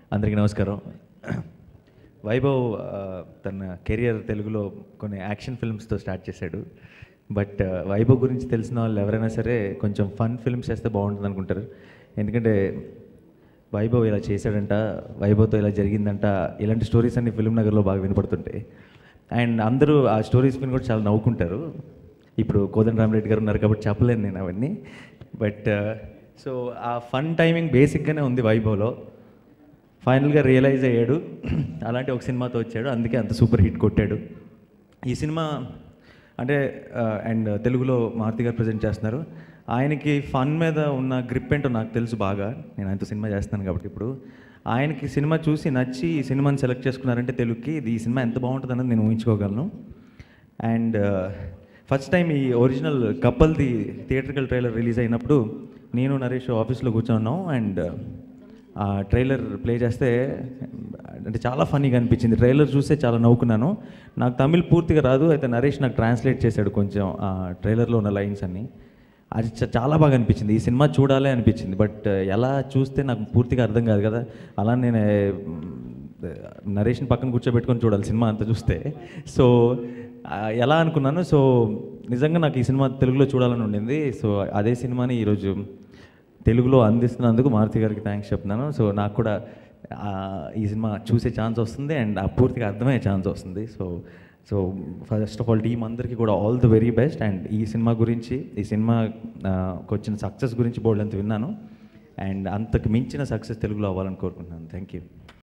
అందరికీ నమస్కారం వైభవ్ ఆ, తన కెరియర్ తెలుగులో కొన్ని యాక్షన్ ఫిల్మ్స్తో స్టార్ట్ చేశాడు బట్ ఆ, వైభవ్ గురించి తెలిసిన వాళ్ళు ఎవరైనా సరే కొంచెం ఫన్ ఫిల్మ్స్ చేస్తే బాగుంటుంది అనుకుంటారు ఎందుకంటే వైభవ్ ఇలా చేశాడంట వైభవ్తో ఇలా జరిగిందంట ఇలాంటి స్టోరీస్ అన్ని ఫిల్మ్ నగర్లో బాగా వినపడుతుంటాయి అండ్ అందరూ ఆ స్టోరీస్ విని కూడా చాలా నవ్వుకుంటారు ఇప్పుడు కోదండ రామరెడ్డి గారు ఉన్నారు కాబట్టి చెప్పలేను నేను అవన్నీ బట్ సో ఆ ఫన్ టైమింగ్ బేసిక్గానే ఉంది వైభవ్లో ఫైనల్గా రియలైజ్ అయ్యాడు అలాంటి ఒక సినిమాతో వచ్చాడు అందుకే అంత సూపర్ హిట్ కొట్టాడు ఈ సినిమా అంటే అండ్ తెలుగులో మారుతి గారు ప్రజెంట్ చేస్తున్నారు ఆయనకి ఫన్ మీద ఉన్న గ్రిప్ ఏంటో నాకు తెలుసు బాగా నేను ఆయనతో సినిమా చేస్తున్నాను కాబట్టి ఇప్పుడు ఆయనకి సినిమా చూసి నచ్చి ఈ సినిమాని సెలెక్ట్ చేసుకున్నారంటే తెలుగుకి ఇది ఈ సినిమా ఎంత బాగుంటుంది అన్నది నేను ఊహించుకోగలను అండ్ ఫస్ట్ టైం ఈ ఒరిజినల్ కపల్ది థియేట్రికల్ ట్రైలర్ రిలీజ్ అయినప్పుడు నేను నరేష్ ఆఫీస్లో కూర్చున్నాం అండ్ ఆ ట్రైలర్ ప్లే చేస్తే అంటే చాలా ఫన్నీగా అనిపించింది ట్రైలర్ చూస్తే చాలా నవ్వుకున్నాను నాకు తమిళ్ పూర్తిగా రాదు అయితే నరేష్ నాకు ట్రాన్స్లేట్ చేశాడు కొంచెం ఆ ట్రైలర్లో ఉన్న లైన్స్ అన్ని అది చ- చాలా బాగా అనిపించింది ఈ సినిమా చూడాలి అనిపించింది బట్ ఎలా చూస్తే నాకు పూర్తిగా అర్థం కాదు కదా అలా నేను నరేష్ని పక్కన కూర్చోబెట్టుకొని చూడాలి సినిమా అంతా చూస్తే సో ఆ, ఎలా అనుకున్నాను సో నిజంగా నాకు ఈ సినిమా తెలుగులో చూడాలని ఉండింది సో అదే సినిమాని ఈరోజు తెలుగులో అందిస్తున్నందుకు మారుతి గారికి థ్యాంక్స్ చెప్తున్నాను సో నాకు కూడా ఆ, ఈ సినిమా చూసే ఛాన్స్ వస్తుంది అండ్ ఆ పూర్తిగా అర్థమయ్యే ఛాన్స్ వస్తుంది so so first of all team అందరికీ కూడా all the very best and ఈ సినిమా గురించి ఈ సినిమాకి వచ్చిన సక్సెస్ గురించి బోల్డ్ అంత విన్నాను అండ్ అంతకు మించిన సక్సెస్ తెలుగులో అవ్వాలని కోరుకుంటున్నాను థ్యాంక్ యూ